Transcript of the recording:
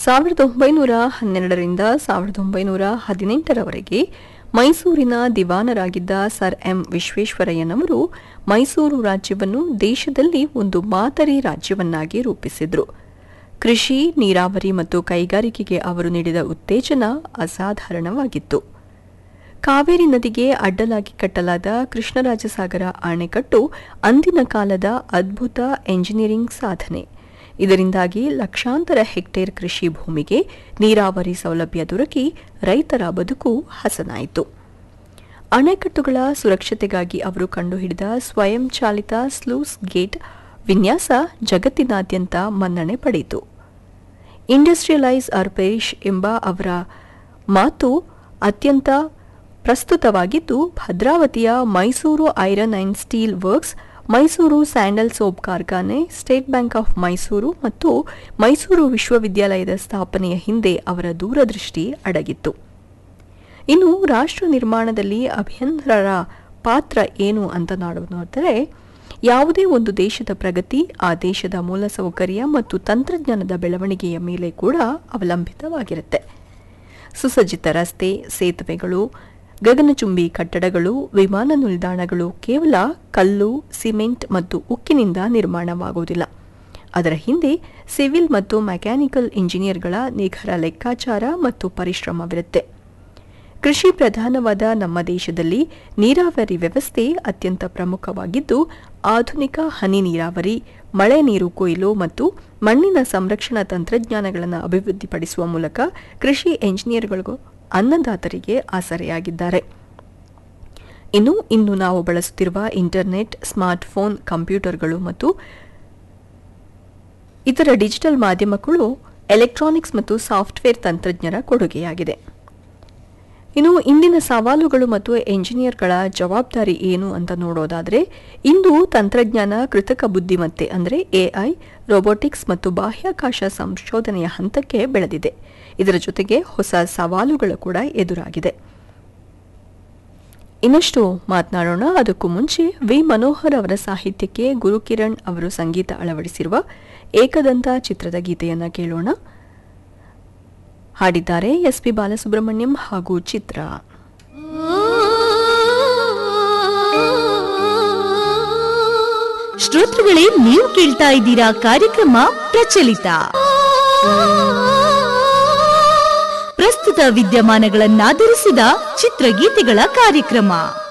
ಸಾವಿರದ ಒಂಬೈನೂರ ಹನ್ನೆರಡರಿಂದ ಸಾವಿರದ ಒಂಬೈನೂರ ಹದಿನೆಂಟರವರೆಗೆ ಮೈಸೂರಿನ ದಿವಾನರಾಗಿದ್ದ ಸರ್ ಎಂ ವಿಶ್ವೇಶ್ವರಯ್ಯನವರು ಮೈಸೂರು ರಾಜ್ಯವನ್ನು ದೇಶದಲ್ಲಿ ಒಂದು ಮಾದರಿ ರಾಜ್ಯವನ್ನಾಗಿ ರೂಪಿಸಿದ್ರು ಕೃಷಿ ನೀರಾವರಿ ಮತ್ತು ಕೈಗಾರಿಕೆಗೆ ಅವರು ನೀಡಿದ ಉತ್ತೇಜನ ಅಸಾಧಾರಣವಾಗಿತ್ತು ಕಾವೇರಿ ನದಿಗೆ ಅಡ್ಡಲಾಗಿ ಕಟ್ಟಲಾದ ಕೃಷ್ಣರಾಜಸಾಗರ ಅಣೆಕಟ್ಟು ಅಂದಿನ ಕಾಲದ ಅದ್ಭುತ ಎಂಜಿನಿಯರಿಂಗ್ ಸಾಧನೆ ಇದರಿಂದಾಗಿ ಲಕ್ಷಾಂತರ ಹೆಕ್ಟೇರ್ ಕೃಷಿ ಭೂಮಿಗೆ ನೀರಾವರಿ ಸೌಲಭ್ಯ ದೊರಕಿ ರೈತರ ಬದುಕು ಹಸನಾಯಿತು ಅಣೆಕಟ್ಟುಗಳ ಸುರಕ್ಷತೆಗಾಗಿ ಅವರು ಕಂಡುಹಿಡಿದ ಸ್ವಯಂ ಚಾಲಿತ ಸ್ಲೂಸ್ ಗೇಟ್ ವಿನ್ಯಾಸ ಜಗತ್ತಿನಾದ್ಯಂತ ಮನ್ನಣೆ ಪಡೆಯಿತು ಇಂಡಸ್ಟ್ರಿಯಲೈಸ್ ಆರ್ ಪೆರಿಶ್ ಎಂಬ ಅವರ ಮಾತು ಅತ್ಯಂತ ಪ್ರಸ್ತುತವಾಗಿದ್ದು ಭದ್ರಾವತಿಯ Mysore iron and steel works Mysore sandal soap ಕಾರ್ಖಾನೆ ಸ್ಟೇಟ್ ಬ್ಯಾಂಕ್ ಆಫ್ ಮೈಸೂರು ಮತ್ತು ಮೈಸೂರು ವಿಶ್ವವಿದ್ಯಾಲಯದ ಸ್ಥಾಪನೆಯ ಹಿಂದೆ ಅವರ ದೂರದೃಷ್ಟಿ ಅಡಗಿತ್ತು ಇನ್ನು ರಾಷ್ಟ್ರ ನಿರ್ಮಾಣದಲ್ಲಿ ಅಭಿಯಂತರರ ಪಾತ್ರ ಏನು ಅಂತ ನೋಡಿದರೆ ಯಾವುದೇ ಒಂದು ದೇಶದ ಪ್ರಗತಿ ಆ ದೇಶದ ಮೂಲಸೌಕರ್ಯ ಮತ್ತು ತಂತ್ರಜ್ಞಾನದ ಬೆಳವಣಿಗೆಯ ಮೇಲೆ ಕೂಡ ಅವಲಂಬಿತವಾಗಿರುತ್ತೆ ಸುಸಜ್ಜಿತ ರಸ್ತೆ ಸೇತುವೆಗಳು ಗಗನಚುಂಬಿ ಕಟ್ಟಡಗಳು ವಿಮಾನ ನಿಲ್ದಾಣಗಳು ಕೇವಲ ಕಲ್ಲು ಸಿಮೆಂಟ್ ಮತ್ತು ಉಕ್ಕಿನಿಂದ ನಿರ್ಮಾಣವಾಗುವುದಿಲ್ಲ ಅದರ ಹಿಂದೆ ಸಿವಿಲ್ ಮತ್ತು ಮೆಕ್ಯಾನಿಕಲ್ ಇಂಜಿನಿಯರ್ಗಳ ನಿಖರ ಲೆಕ್ಕಾಚಾರ ಮತ್ತು ಪರಿಶ್ರಮವಿರುತ್ತೆ ಕೃಷಿ ಪ್ರಧಾನವಾದ ನಮ್ಮ ದೇಶದಲ್ಲಿ ನೀರಾವರಿ ವ್ಯವಸ್ಥೆ ಅತ್ಯಂತ ಪ್ರಮುಖವಾಗಿದ್ದು ಆಧುನಿಕ ಹನಿ ನೀರಾವರಿ ಮಳೆ ನೀರು ಕೊಯ್ಲು ಮತ್ತು ಮಣ್ಣಿನ ಸಂರಕ್ಷಣಾ ತಂತ್ರಜ್ಞಾನಗಳನ್ನು ಅಭಿವೃದ್ಧಿಪಡಿಸುವ ಮೂಲಕ ಕೃಷಿ ಎಂಜಿನಿಯರ್ಗಳಿಗೂ ಅನ್ನದಾತರಿಗೆ ಆಸರೆಯಾಗಿದ್ದಾರೆ ಇನ್ನು ಇಂದು ನಾವು ಬಳಸುತ್ತಿರುವ ಇಂಟರ್ನೆಟ್ ಸ್ಮಾರ್ಟ್ಫೋನ್ ಕಂಪ್ಯೂಟರ್ಗಳು ಮತ್ತು ಇತರ ಡಿಜಿಟಲ್ ಮಾಧ್ಯಮಗಳು ಎಲೆಕ್ಟ್ರಾನಿಕ್ಸ್ ಮತ್ತು ಸಾಫ್ಟ್ವೇರ್ ತಂತ್ರಜ್ಞರ ಕೊಡುಗೆಯಾಗಿದೆ ಇನ್ನು ಇಂದಿನ ಸವಾಲುಗಳು ಮತ್ತು ಎಂಜಿನಿಯರ್ಗಳ ಜವಾಬ್ದಾರಿ ಏನು ಅಂತ ನೋಡೋದಾದರೆ ಇಂದು ತಂತ್ರಜ್ಞಾನ ಕೃತಕ ಬುದ್ಧಿಮತ್ತೆ ಅಂದರೆ ಎಐ ರೋಬೋಟಿಕ್ಸ್ ಮತ್ತು ಬಾಹ್ಯಾಕಾಶ ಸಂಶೋಧನೆಯ ಹಂತಕ್ಕೆ ಬೆಳೆದಿದೆ ಇದರ ಜೊತೆಗೆ ಹೊಸ ಸವಾಲುಗಳು ಕೂಡ ಎದುರಾಗಿದೆ ಇನ್ನಷ್ಟು ಮಾತನಾಡೋಣ ಅದಕ್ಕೂ ಮುಂಚೆ ವಿ ಮನೋಹರ್ ಅವರ ಸಾಹಿತ್ಯಕ್ಕೆ ಗುರುಕಿರಣ್ ಅವರು ಸಂಗೀತ ಅಳವಡಿಸಿರುವ ಏಕದಂತ ಚಿತ್ರದ ಗೀತೆಯನ್ನ ಕೇಳೋಣ ಹಾಡಿದ್ದಾರೆ ಎಸ್ ಪಿ ಬಾಲಸುಬ್ರಹ್ಮಣ್ಯಂ ಹಾಗೂ ಚಿತ್ರ ಶ್ರೋತೃಗಳೇ ನೀವು ಕೇಳ್ತಾ ಇದ್ದೀರಾ ಕಾರ್ಯಕ್ರಮ ಪ್ರಚಲಿತ ಪ್ರಸ್ತುತ ವಿದ್ಯಮಾನಗಳನ್ನಾಧರಿಸಿದ ಚಿತ್ರಗೀತೆಗಳ ಕಾರ್ಯಕ್ರಮ